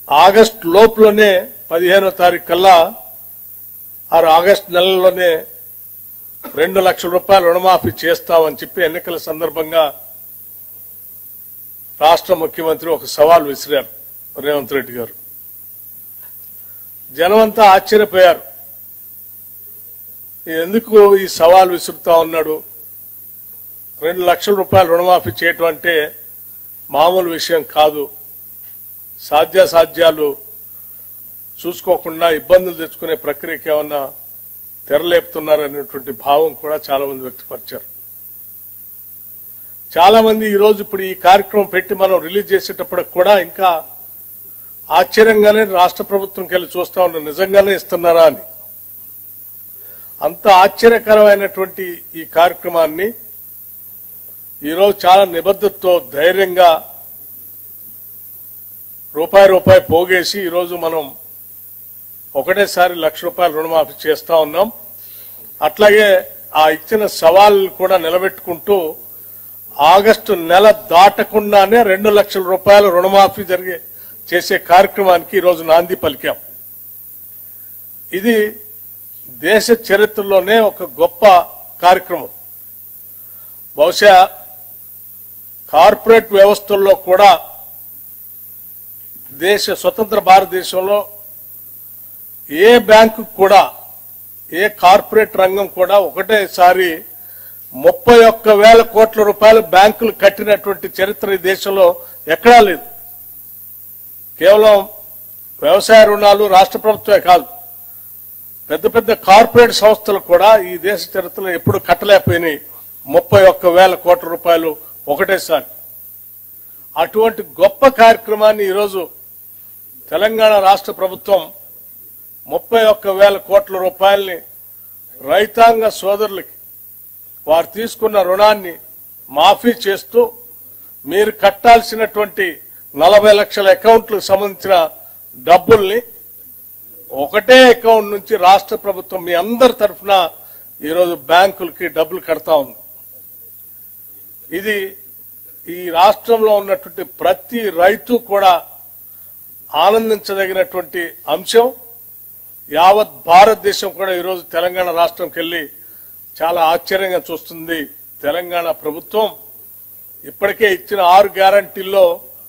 August లోపులోనే పదిహేనో తారీఖు కల్లా ఆరు ఆగస్ట్ నెలలోనే రెండు లక్షల రూపాయలు రుణమాఫీ చేస్తామని చెప్పి ఎన్నికల సందర్భంగా రాష్ట్ర ముఖ్యమంత్రి ఒక సవాల్ విసిరారు రేవంత్ రెడ్డి గారు జనమంతా ఆశ్చర్యపోయారు ఎందుకు ఈ సవాల్ విసురుతా ఉన్నాడు రెండు లక్షల రూపాయలు రుణమాఫీ చేయటం అంటే మామూలు విషయం కాదు సాధ్యాసాధ్యాలు చూసుకోకుండా ఇబ్బందులు తెచ్చుకునే ప్రక్రియకి ఏమన్నా తెరలేపుతున్నారనేటువంటి భావం కూడా చాలా మంది వ్యక్తపరిచారు చాలా మంది ఈ రోజు ఇప్పుడు ఈ కార్యక్రమం పెట్టి మనం రిలీజ్ చేసేటప్పటికి కూడా ఇంకా ఆశ్చర్యంగానే రాష్ట్ర ప్రభుత్వంకి వెళ్ళి చూస్తా ఉన్నాం నిజంగానే ఇస్తున్నారా అని అంత ఆశ్చర్యకరమైనటువంటి ఈ కార్యక్రమాన్ని ఈరోజు చాలా నిబద్ధతతో ధైర్యంగా రూపాయి రూపాయి పోగేసి ఈరోజు మనం ఒకటేసారి లక్ష రూపాయలు రుణమాఫీ చేస్తా ఉన్నాం అట్లాగే ఆ ఇచ్చిన సవాల్ కూడా నిలబెట్టుకుంటూ ఆగస్టు నెల దాటకుండానే రెండు లక్షల రూపాయల రుణమాఫీ జరిగే చేసే కార్యక్రమానికి ఈరోజు నాంది పలికాం ఇది దేశ చరిత్రలోనే ఒక గొప్ప కార్యక్రమం బహుశా కార్పొరేట్ వ్యవస్థల్లో కూడా దేశ స్వతంత్ర భారతదేశంలో ఏ బ్యాంకు కూడా ఏ కార్పొరేట్ రంగం కూడా ఒకటేసారి ముప్పై ఒక్క వేల కోట్ల రూపాయలు బ్యాంకులు కట్టినటువంటి చరిత్ర ఈ దేశంలో ఎక్కడా లేదు కేవలం వ్యవసాయ రుణాలు రాష్ట్ర ప్రభుత్వమే కాదు పెద్ద పెద్ద కార్పొరేట్ సంస్థలు కూడా ఈ దేశ చరిత్రలో ఎప్పుడు కట్టలేకపోయినాయి ముప్పై ఒక్క వేల కోట్ల రూపాయలు ఒకటేసారి అటువంటి గొప్ప కార్యక్రమాన్ని ఈరోజు తెలంగాణ రాష్ట్ర ప్రభుత్వం ముప్పై ఒక్క వేల కోట్ల రూపాయల్ని రైతాంగ సోదరులకి వారు తీసుకున్న రుణాన్ని మాఫీ చేస్తూ మీరు కట్టాల్సినటువంటి నలభై లక్షల అకౌంట్లకు సంబంధించిన డబ్బుల్ని ఒకటే అకౌంట్ నుంచి రాష్ట్ర ప్రభుత్వం మీ అందరి తరఫున ఈరోజు బ్యాంకులకి డబ్బులు కడతా ఉంది ఇది ఈ రాష్ట్రంలో ఉన్నటువంటి ప్రతి రైతు కూడా ఆనందించదగినటువంటి అంశం యావత్ భారతదేశం కూడా ఈరోజు తెలంగాణ రాష్ట్రంకి వెళ్ళి చాలా ఆశ్చర్యంగా చూస్తుంది తెలంగాణ ప్రభుత్వం ఇప్పటికే ఇచ్చిన ఆరు గ్యారంటీల్లో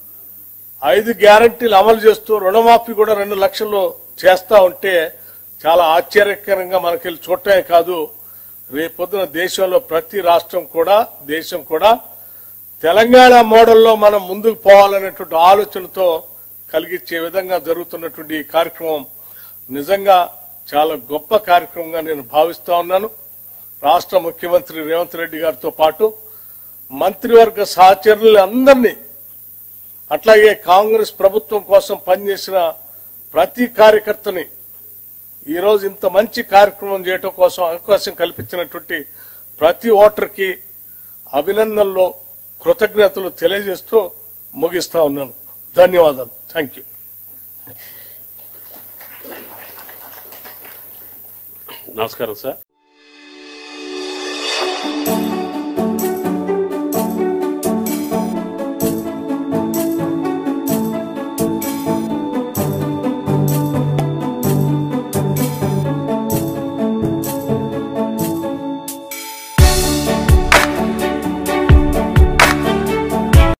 ఐదు గ్యారంటీలు అమలు చేస్తూ రుణమాఫీ కూడా రెండు లక్షలు చేస్తా ఉంటే చాలా ఆశ్చర్యకరంగా మనకెళ్ళి చూడటమే కాదు రేపొద్దున దేశంలో ప్రతి రాష్ట్రం కూడా దేశం కూడా తెలంగాణ మోడల్లో మనం ముందుకు పోవాలనేటువంటి ఆలోచనతో కలిగించే విధంగా జరుగుతున్నటువంటి ఈ కార్యక్రమం నిజంగా చాలా గొప్ప కార్యక్రమంగా నేను భావిస్తా ఉన్నాను రాష్ట్ర ముఖ్యమంత్రి రేవంత్ రెడ్డి గారితో పాటు మంత్రివర్గ సహచరులు అందరినీ అట్లాగే కాంగ్రెస్ ప్రభుత్వం కోసం పనిచేసిన ప్రతి కార్యకర్తని ఈరోజు ఇంత మంచి కార్యక్రమం చేయటం కోసం అవకాశం కల్పించినటువంటి ప్రతి ఓటర్కి అభినందనలు కృతజ్ఞతలు తెలియజేస్తూ ముగిస్తా ఉన్నాను ధన్యవాదాలు థ్యాంక్ యూ నమస్కారం సార్